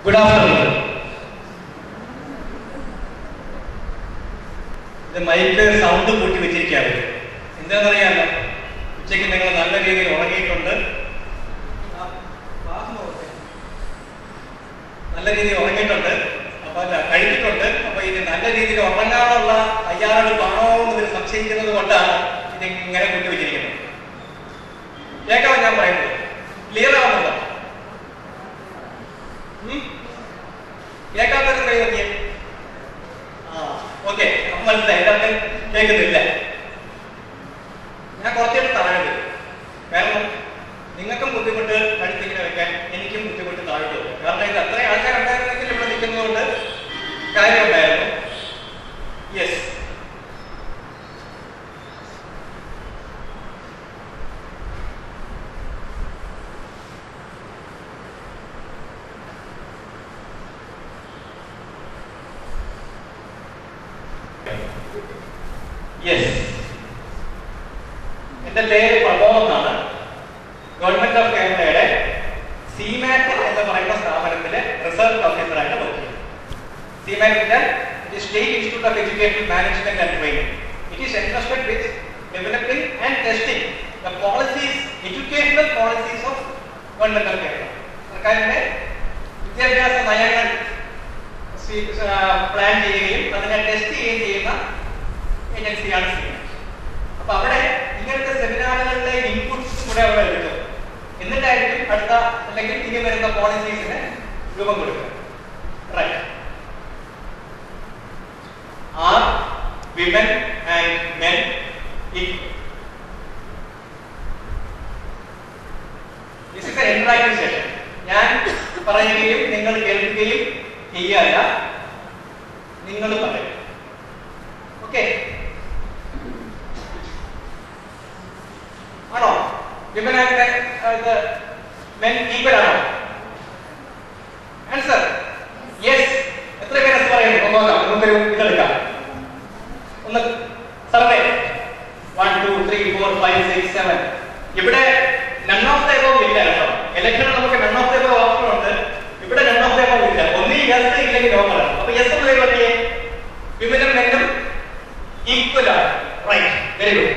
Good afternoon ഇത് മൈക്കില് sound കൂട്ടി വെച്ചിരിക്കുകയാണ് എന്താണെന്നറിയാമോ ഉച്ചയ്ക്ക് നിങ്ങൾ നല്ല രീതിയിൽ ഉറങ്ങിയിട്ടുണ്ട് ആ, class നോക്കട്ടെ. നല്ല രീതിയിൽ ഉറങ്ങിയിട്ടുണ്ട് അപ്പൊ അല്ല കഴിച്ചിട്ടുണ്ട് അപ്പൊ ഇത് നല്ല രീതിയിൽ ഉറങ്ങാനുള്ള തയ്യാറെടുപ്പാണോ എന്ന് ഇവർ സംശയിക്കുന്നത് കൊണ്ടാണ് ഇത് ഇങ്ങനെ കൂട്ടി വെച്ചിരിക്കുന്നത് കേൾക്കാമോ ഞാൻ പറയുന്നത് ക്ലിയർ ആവുന്നുണ്ടോ ഉം? കേൾക്കാത്തൊരു കൈ നോക്കിയേ ആ ഓക്കെ അപ്പൊ മനസ്സിലായി എല്ലാവർക്കും കേൾക്കുന്നില്ല ഞാൻ കുറച്ചേരം താഴെ വരും കാരണം നിങ്ങൾക്കും ബുദ്ധിമുട്ട് അടുത്തിങ്ങനെ വെക്കാൻ എനിക്കും ബുദ്ധിമുട്ട് താഴോട്ട് വരും കാരണം ഇത് അത്രയും ആൾക്കാരുണ്ടായിരുന്നെങ്കിൽ ഇവിടെ നിൽക്കുന്നതുകൊണ്ട് കാര്യമുണ്ടായിരുന്നു യെസ് യെസ് എന്റെ പേര് പ്രമോദ് എന്നാണ് ഗവൺമെന്റ് ഓഫ് കേരളയുടെ സിമാറ്റ് എന്ന് പറയുന്ന സ്ഥാപനത്തിലെ റിസർച്ച് ഓഫീസറായിട്ട് വർക്ക് ചെയ്യുന്നു SIEMAT state institute of education management and training it is entrusted with developing and testing the policies educational policies of government of Kerala സർക്കാരിന്റെ വിദ്യാഭ്യാസ നയങ്ങൾ പ്ലാൻ ചെയ്യുകയും അതിനെ ടെസ്റ്റ് ചെയ്യുകയും ചെയ്യുന്ന ഏജൻസിയാണ് സിമാറ്റ് അപ്പൊ അവിടെ ഇങ്ങനത്തെ സെമിനാറുകളിലെ ഇൻപുട്സ് കൂടെ അവിടെ എടുക്കും എന്നിട്ടായിരിക്കും അടുത്ത അല്ലെങ്കിൽ ഇനി വരുന്ന പോളിസീസിന് രൂപം കൊടുക്കുക right are women and men equal this is interactive session ഞാൻ പറയുകയും നിങ്ങൾ കേൾക്കുകയും ചെയ്യല്ല നിങ്ങൾ പറയും ഓക്കെ ആണോ വിമൻ ആൻഡ് ഇത് മെൻ ഈക്വൽ ആണോ ആൻസർ യെസ് എത്ര പേര് yes പറയുന്നു ഒന്ന് നോക്കാം നമുക്കൊരു ഇതെടുക്കാം ഒന്ന് survey one two three four five six seven ഇവിടെ നൺ ഓഫ് ദ എബോവ് ഇല്ല കേട്ടോ ഇലക്ഷനിൽ നമുക്ക് none of the above option ഉണ്ട് ഇവിടെ നൺ ഓഫ് ദ എബോവ് ഇല്ല ഒന്നീ യെസ് ഇല്ലെങ്കിൽ നോ പറയാം അപ്പൊ യെസ് എന്ന് പറ്റിയേ വിമനും മെന്നും ഈക്വൽ ആണ് റൈറ്റ് വെരി ഗുഡ്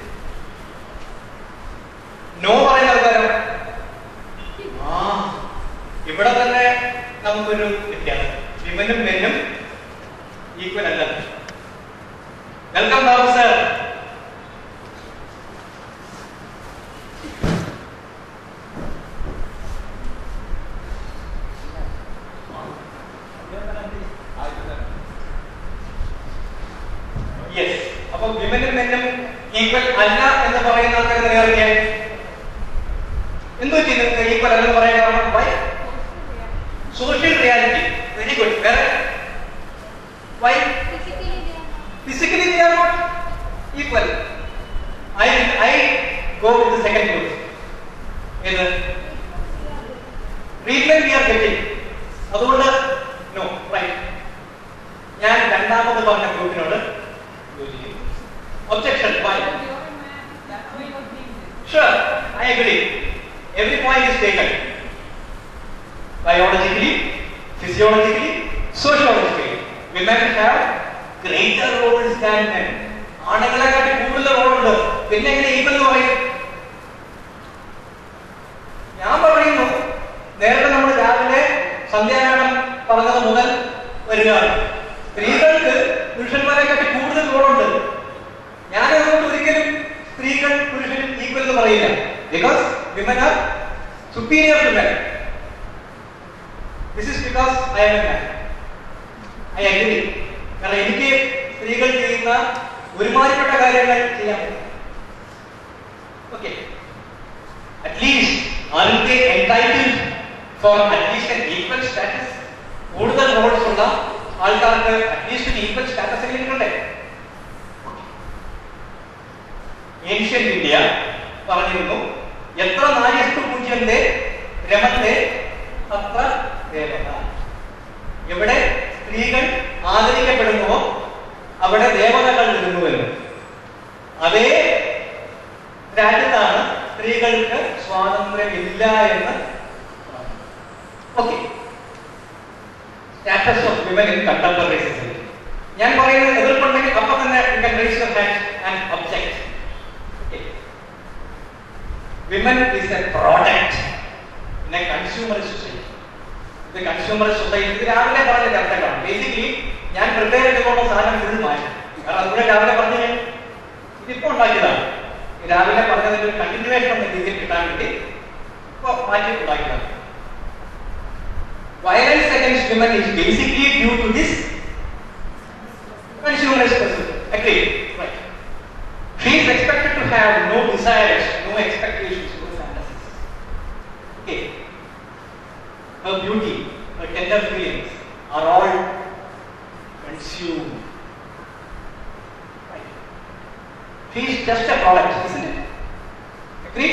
നോ പറയുന്ന ആൾക്കാരോ ആ ഇവിടെ തന്നെ നമുക്കൊരു വ്യത്യാസം വിമനും മെന്നും ഈക്വൽ അല്ല വെൽക്കം ബാബു സർ യെസ് അപ്പൊ വിമനും മെന്നും ഈക്വൽ അല്ല എന്ന് പറയുന്ന ആൾക്കാർ നിലനിർത്തിയാൽ എന്തോ ചെയ്തു ഈക്വൽ അല്ലെന്ന് പറയാൻ കാരണം why social reality very good വേറെ why physically they are not equal. I I go with the second group. ഏത് ട്രീറ്റ്മെന്റ് വി ആർ ഗെറ്റിംഗ് അതുകൊണ്ട് നോ റൈറ്റ് ഞാൻ രണ്ടാമത് പറഞ്ഞ ഗ്രൂപ്പിനോട് objection why sure I agree every point is taken biologically physiologically sociologically women have greater roles than men ആണുങ്ങളെക്കാട്ടി കൂടുതൽ റോളുണ്ട് പിന്നെ എങ്ങനെ ഈക്വൽ എന്ന് പറയും ഞാൻ പറയുന്നു നേരത്തെ നമ്മൾ രാവിലെ സന്ധ്യാഗാനം പറഞ്ഞത് മുതൽ വരികയാണ് സ്ത്രീകൾക്ക് പുരുഷന്മാരെക്കാട്ടി കൂടുതൽ റോളുണ്ട് ഞാൻ അതുകൊണ്ട് ഒരിക്കലും സ്ത്രീകൾ പുരുഷനും ഈക്വൽ എന്ന് പറയില്ല because women are superior to men this is because I am a man I agree കാരണം എനിക്ക് സ്ത്രീകൾ ചെയ്യുന്ന ഒരുമാതിരിപ്പെട്ട കാര്യങ്ങൾ ചെയ്യാൻ പറ്റും ഓക്കെ അറ്റ്ലീസ്റ്റ് ആരുടെ entitle for at least an equal status കൂടുതൽ റോൾസ് ഉള്ള ആൾക്കാർക്ക് അറ്റ്ലീസ്റ്റ് ഒരു ഈക്വൽ സ്റ്റാറ്റസ് എങ്കിലും കിട്ടണ്ടേ ഏഷ്യൻ ഇന്ത്യ പറഞ്ഞിരുന്നു എത്ര നാര്യസ്തു പൂജ്യന്റെ രമത്തെ അത്ര ദേവത എവിടെ സ്ത്രീകൾ ആദരിക്കപ്പെടുന്നുവോ അവിടെ ദേവതകൾ നിന്നുവല്ലോ അതേ രാജ്യത്താണ് സ്ത്രീകൾക്ക് സ്വാതന്ത്ര്യമില്ല എന്ന് okay status of women in contemporary society ഞാൻ പറയുന്നത് എതിർപ്പുണ്ടെങ്കിൽ അപ്പൊ തന്നെ you can raise your hand and object women is a product in a consumer society ഇത് കൺസ്യൂമർ സൊസൈറ്റി ഇത് രാവിലെ പറഞ്ഞ ചർച്ചകളാണ് ബേസിക്കലി ഞാൻ പ്രിപ്പയർ ചെയ്തുകൊണ്ട് സാധനം ഫുൾ മാറ്റി കാരണം അതുകൂടെ രാവിലെ പറഞ്ഞു ഞാൻ ഇതിപ്പോ ഉണ്ടാക്കിയതാണ് ഈ രാവിലെ പറഞ്ഞതിന്റെ ഒരു കണ്ടിന്യൂവേഷൻ എന്ന രീതിയിൽ കിട്ടാൻ വേണ്ടി ഇപ്പൊ മാറ്റി ഉണ്ടാക്കിയതാണ് violence against women is basically due to this consumerist person. Agree? Right. She is expected to have no desires, no expectations, no fantasies. Okay. Her beauty, her tender feelings are all consumed. Right. She is just a product, isn't it? Agree?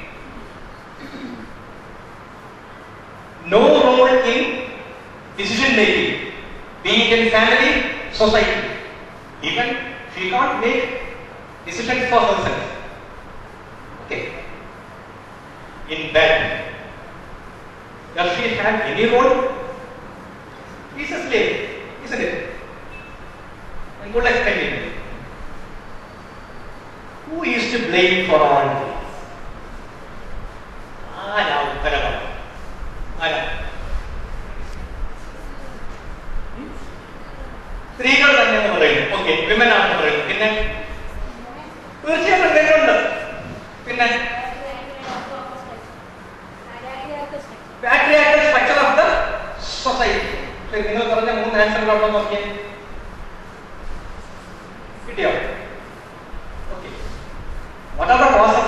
no role in decision making, be it in family, society. Even she can't make decisions for herself. Okay. In bed, does she have any role? She's a slave, isn't it? And we'll explain it. Who is to blame for all this? ആരാ ഉത്തരവാദം ആരാ ഉം? സ്ത്രീകൾ തന്നെ എന്ന് പറയുന്നു okay women ആണെന്ന് പറയുന്നു പിന്നെ തീർച്ചയായിട്ടും സ്ത്രീകളുണ്ട് പിന്നെ patriarchal structure of the society നിങ്ങൾ പറഞ്ഞ മൂന്ന് ആൻസറുകളൊക്കെ നോക്കിയേ കിട്ടിയോ okay what are the process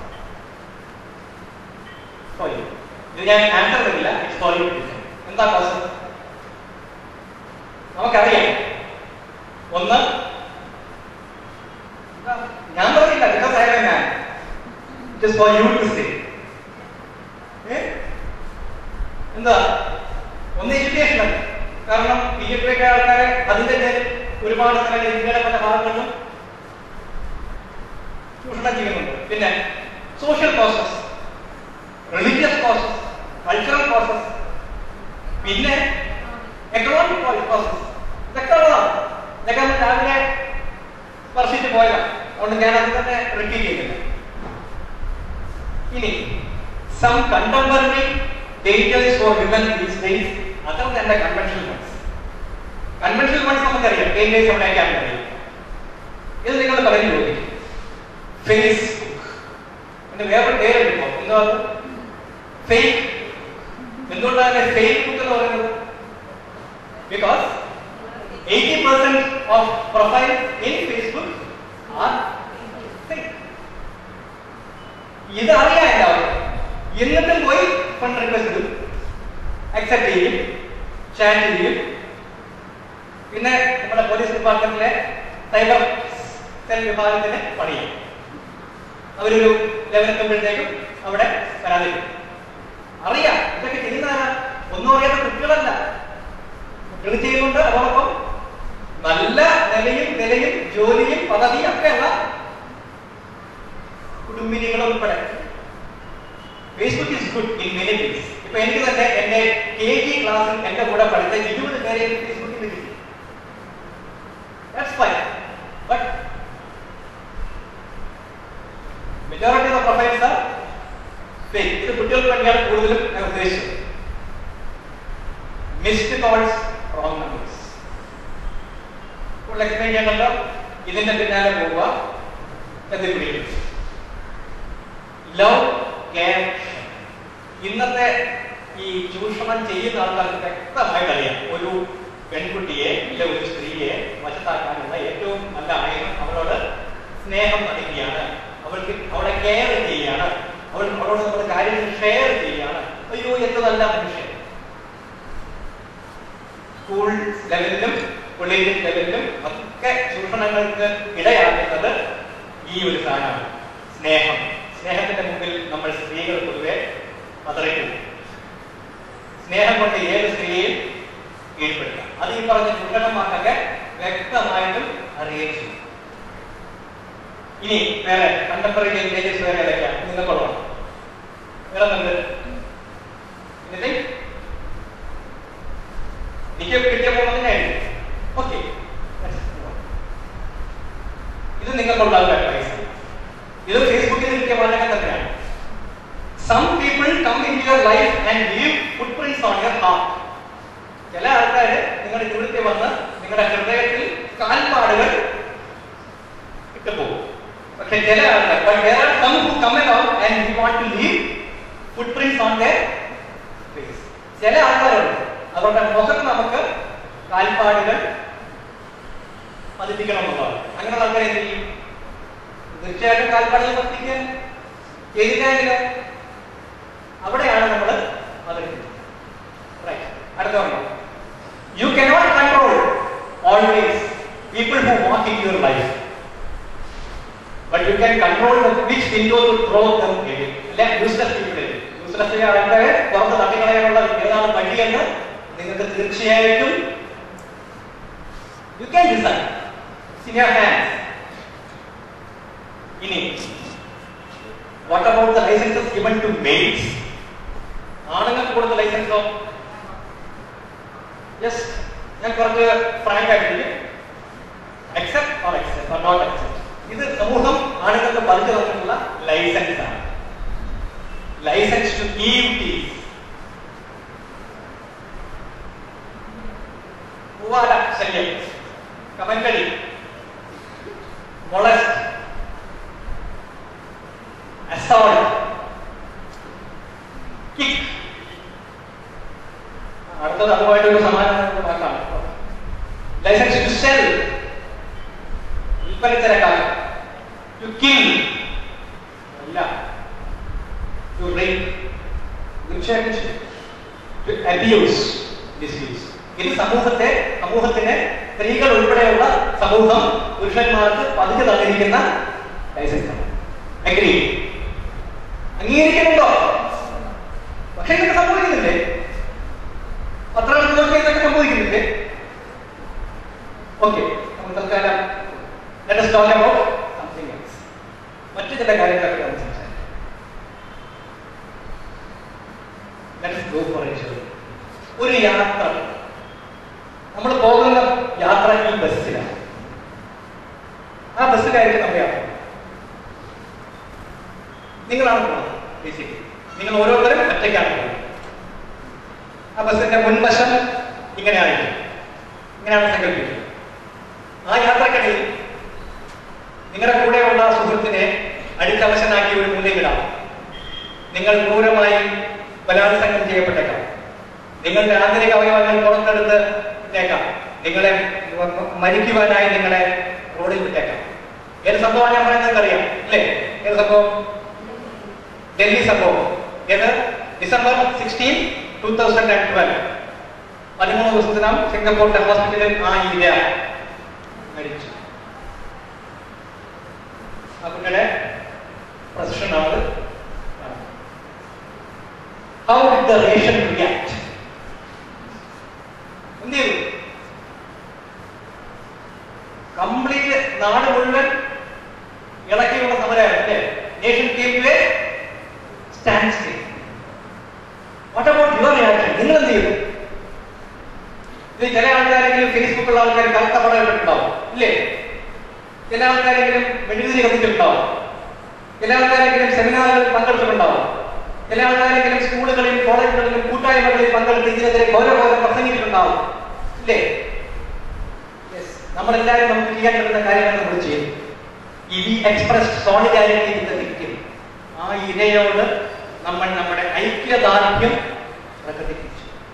sorry ഇത് ഞാൻ ആൻസർ തരില്ല ഇറ്റ്സ് ഫോർ യു എന്താ പ്രോസസ് നമുക്കറിയാം ഒന്ന് എന്താ? ഞാൻ പറഞ്ഞില്ല ബിക്കോസ് ഐ ഞാൻ it is for you to say എന്താ ഒന്ന് എഡ്യൂക്കേഷൻ ആണ് കാരണം ബി ജെ പിയൊക്കെ ആൾക്കാരെ അതിന്റെ പേരിൽ ഒരുപാട് സ്ഥലങ്ങൾ ഇന്ത്യയുടെ പല ഭാഗങ്ങളിലും ചൂഷണം ചെയ്യുന്നുണ്ട് പിന്നെ social process religious process cultural process പിന്നെ എക്കണോമിക് പ്രോസസ് ഇതൊക്കെ ഉള്ളതാണ് ഇതൊക്കെ നമ്മൾ രാവിലെ സ്പർശിച്ച് പോയതാണ് അതുകൊണ്ട് ഞാൻ അത് തന്നെ റിപ്പീറ്റ് ചെയ്യുന്നില്ല ഇനി some contemporary daters for women these days other than the conventional ones conventional ones നമുക്കറിയാം ഡേറ്റേഴ്സ് എവിടെയൊക്കെയാണെന്ന് അറിയാം ഇത് നിങ്ങൾ പറഞ്ഞു നോക്കി ഫേസ്ബുക്ക് പിന്നെ വേറൊരു പേരുണ്ട് ഇപ്പോ എന്താ ഫേക്ക് എന്തുകൊണ്ടാണ് ഫേസ്ബുക്ക് എന്ന് പറയുന്നത് because eighty percent of profile in Facebook are fake ഇത് അറിയാം എല്ലാവരും എന്നിട്ടും പോയി ഫണ്ട് റിക്വസ്റ്റ് ഇടും അക്സെപ്റ്റ് ചെയ്യും ചാറ്റ് ചെയ്യും പിന്നെ നമ്മുടെ പോലീസ് ഡിപ്പാർട്ട്മെന്റിലെ സൈബർ സെൽ വിഭാഗത്തിന് പണിയും അവരൊരു ലെവലെത്തുമ്പോഴത്തേക്കും അവിടെ പരാതി വരും. അറിയാം ഇതൊക്കെ ചെയ്യുന്നതാണ് ഒന്നും അറിയാത്ത കുട്ടികളല്ല കുട്ടികൾ ചെയ്യുന്നുണ്ട് അതോടൊപ്പം നല്ല നിലയും നിലയും ജോലിയും പദവിയും ഒക്കെയുള്ള കുടുംബിനികൾ ഉൾപ്പെടെ Facebook is good in many ways ഇപ്പൊ എനിക്ക് തന്നെ എന്റെ കെ ജി ക്ലാസ്സിൽ എന്റെ കൂടെ പഠിച്ച ഇരുപത് പേരെ എനിക്ക് ഫേസ്ബുക്കിൽ കിട്ടി That's fine. But majority of the profiles are fake. ഇത് കുട്ടികൾക്ക് വേണ്ടിയാണ് കൂടുതലും ഞാൻ ഉദ്ദേശിച്ചത് മിസ്ഡ് കോൾസ് റോങ് നമ്പേഴ്സ് കൂടുതൽ എക്സ്പ്ലെയിൻ ചെയ്യണമല്ലോ ഇതിന്റെ പിന്നാലെ പോവുക എത്തിപ്പിടിക്കും ലവ് കെയർ ഇന്നത്തെ ഈ ചൂഷണം ചെയ്യുന്ന ആൾക്കാർക്ക് വ്യക്തമായിട്ട് അറിയാം ഒരു പെൺകുട്ടിയെ ഇല്ല ഒരു സ്ത്രീയെ വശത്താക്കാനുള്ള ഏറ്റവും നല്ല ആയുധം അവളോട് സ്നേഹം നടിക്കുകയാണ് അവൾക്ക് അവളെ കെയർ ചെയ്യുകയാണ് അവൾ അവളോട് നമ്മുടെ കാര്യങ്ങൾ ഷെയർ ചെയ്യുകയാണ് അയ്യോ എന്ത് നല്ല മനുഷ്യൻ സ്കൂൾ ലെവലിലും കൊളീജിയൻ ലെവലിലും ഒക്കെ ചൂഷണങ്ങൾക്ക് ഇടയാക്കുന്നത് ഈ ഒരു സാധനമാണ് സ്നേഹം സ്നേഹത്തിന്റെ മുമ്പിൽ നമ്മൾ സ്ത്രീകൾ പൊതുവെ പതറിക്കും സ്നേഹം കൊണ്ട് ഏത് സ്ത്രീയെയും കീഴ്പ്പെടുത്താം അത് ഈ പറഞ്ഞ ചൂഷണന്മാർക്കൊക്കെ വ്യക്തമായിട്ടും അറിയുകയും ചെയ്യും ഇനി വേറെ കണ്ടംപററി ലാംഗ്വേജസ് വേറെ ഏതൊക്കെയാണ് നിങ്ങൾക്കുള്ള വേറെ എന്തുണ്ട് Anything? എനിക്ക് കിട്ടിയ ഫോൺ തന്നെയായിരുന്നു ഓക്കെ ഇത് നിങ്ങൾക്കുണ്ടാകുന്ന അഡ്വൈസ് ഇത് ഫേസ്ബുക്കിൽ കിട്ടിയ വാചകം തന്നെയാണ് some people come in your life and leave footprints on your heart ചില ആൾക്കാർ നിങ്ങളുടെ ജീവിതത്തിൽ വന്ന് നിങ്ങളുടെ ഹൃദയത്തിൽ കാൽപ്പാടുകൾ ഇട്ട് പോകും പക്ഷെ ചില ആൾക്കാർ but there are some who come along and we want to leave footprints on their face ചില ആൾക്കാരുണ്ട് അവരുടെ മുഖത്ത് നമുക്ക് കാൽപ്പാടുകൾ പതിപ്പിക്കണം എന്നുള്ളതാണ് അങ്ങനെയുള്ള ആൾക്കാർ എന്ത് ചെയ്യും തീർച്ചയായിട്ടും കാൽപ്പാടുകൾ പതിപ്പിക്കാൻ ചെയ്തില്ലെങ്കിലോ അവിടെയാണ് നമ്മൾ അത് റൈറ്റ് അടുത്ത പറഞ്ഞു you cannot control always people who walk in your life but you can control which window to throw them അല്ലെ യൂസ്ലെസ് പീപ്പിൾ യൂസ്ലെസ് ആൾക്കാരെ പുറത്ത് തട്ടിക്കളയാനുള്ള ഏതാണ് വഴിയെന്ന് നിങ്ങൾക്ക് തീർച്ചയായിട്ടും you can decide in your hands ഇനി what about the licenses given to males ആണുങ്ങൾക്ക് കൊടുത്ത ലൈസൻസോ യെസ് ഞാൻ കുറച്ച് ഫ്രാങ്ക് ആയിട്ട് accept or accept or not accept ഇത് സമൂഹം ആണുങ്ങൾക്ക് പതിച്ചു തന്നിട്ടുള്ള ലൈസൻസ് ആണ് ലൈസൻസ് ടു ഗീവ് ടീസ് പൂവാല ശല്യം കമൻകളി molest, assault, kick. അടുത്തത് അതുമായിട്ട് ഒരു സമാനമായ വാക്കാണ് ലൈസൻസ് ടു സെൽ വിൽപ്പനച്ചരക്കാർ ടു കിൽ അല്ല ടു റേപ്പ് തീർച്ചയായിട്ടും ടു അബ്യൂസ് മിസ്യൂസ് ഇത് സമൂഹത്തെ സമൂഹത്തിന് സ്ത്രീകൾ ഉൾപ്പെടെയുള്ള സമൂഹം പുരുഷന്മാർക്ക് പതിഞ്ഞു തന്നിരിക്കുന്ന ലൈസൻസ് ആണ് അഗ്രി അംഗീകരിക്കുന്നുണ്ടോ പക്ഷെ ഇതൊക്കെ സംഭവിക്കുന്നില്ലേ പത്രങ്ങൾ നോക്കി ഇതൊക്കെ സംഭവിക്കുന്നില്ലേ ഓക്കെ നമുക്ക് തൽക്കാലം let us talk about something else മറ്റു ചില കാര്യങ്ങളൊക്കെ നമുക്ക് സംസാരിക്കാം let us go for a journey ഒരു യാത്ര നമ്മൾ പോകുന്ന യാത്ര ഈ ബസ്സിലാണ് ആ ബസ്സിലായിരിക്കും നമ്മൾ യാത്ര നിങ്ങളാണ് പോകുന്നത് ബേസിക്കലി നിങ്ങൾ ഓരോരുത്തരും ഒറ്റയ്ക്കാണ് പോകുന്നത് ആ ബസ്സിന്റെ മുൻവശം ഇങ്ങനെയായിരിക്കും ഇങ്ങനെയാണ് സങ്കല്പിക്കുന്നത് ആ യാത്രക്കിടയിൽ നിങ്ങളുടെ കൂടെയുള്ള സുഹൃത്തിനെ അടിച്ചവശനാക്കി ഒരു മൂല്യമിടാം നിങ്ങൾ ക്രൂരമായി ബലാത്സംഗം ചെയ്യപ്പെട്ടേക്കാം നിങ്ങളുടെ ആന്തരിക അവയവങ്ങൾ പുറത്തെടുത്ത് വിട്ടേക്കാം നിങ്ങളെ മ- മ- മരിക്കുവാനായി നിങ്ങളെ റോഡിൽ വിട്ടേക്കാം ഏത് സംഭവമാണ് ഞാൻ പറയുന്നത് അറിയാം അല്ലേ ഏത് സംഭവം ഡൽഹി സംഭവം ഏത് December sixteen two thousand and twelve പതിമൂന്ന് ദിവസത്തിനാം സിംഗപ്പൂരിന്റെ ഹോസ്പിറ്റലിൽ ആ ഇന്ത്യ മരിച്ചു ആ കുട്ടിയുടെ പ്രൊസഷനാണ് how did the nation react എന്ത് ചെയ്തു കംപ്ലീറ്റ് നാട് മുഴുവൻ ഇളക്കിയുള്ള സമരമാണ് അല്ലേ nation came to a standstill what about your reaction നിങ്ങൾ എന്ത് ചെയ്തു ഇത് ചില ആൾക്കാരെങ്കിലും ഫേസ്ബുക്കുള്ള ആൾക്കാർ കറുത്ത പടം ഇട്ടിട്ടുണ്ടാവും ഇല്ലേ ചില ആൾക്കാരെങ്കിലും മെഴുകുതിരി കത്തിച്ചിട്ടുണ്ടാവും ചില ആൾക്കാരെങ്കിലും സെമിനാറുകളിൽ പങ്കെടുത്തിട്ടുണ്ടാവും ചില ആൾക്കാരെങ്കിലും സ്കൂളുകളിലും കോളേജുകളിലും കൂട്ടായ്മകളിൽ പങ്കെടുത്ത് ഇതിനെതിരെ ഗൗരവ പസംഗിച്ചിട്ടുണ്ടാവും ഇല്ലേ Yes. നമ്മളെല്ലാവരും നമുക്ക് ചെയ്യാൻ പറ്റുന്ന കാര്യങ്ങൾ നമ്മൾ ചെയ്യും ഈ we express solidarity with victim ആ ഇരയോട് നമ്മൾ നമ്മുടെ ഐക്യദാർഢ്യം പ്രകടിപ്പിച്ചു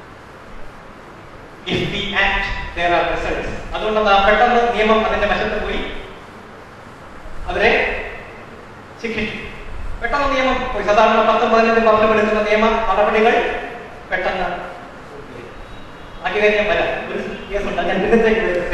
if we act there are results അതുകൊണ്ട് ആ പെട്ടെന്ന് നിയമം അതിന്റെ വശത്ത് പോയി അവരെ ശിക്ഷിച്ചു പെട്ടെന്ന് നിയമം പോയി സാധാരണ പത്ത് പതിനഞ്ച് വർഷം എടുക്കുന്ന നിയമ നടപടികൾ പെട്ടെന്ന് പൂർത്തിയായി. ബാക്കി കാര്യം വരാം ഒരു കേസുണ്ട് ഞാൻ പിന്നത്തേക്ക് വരും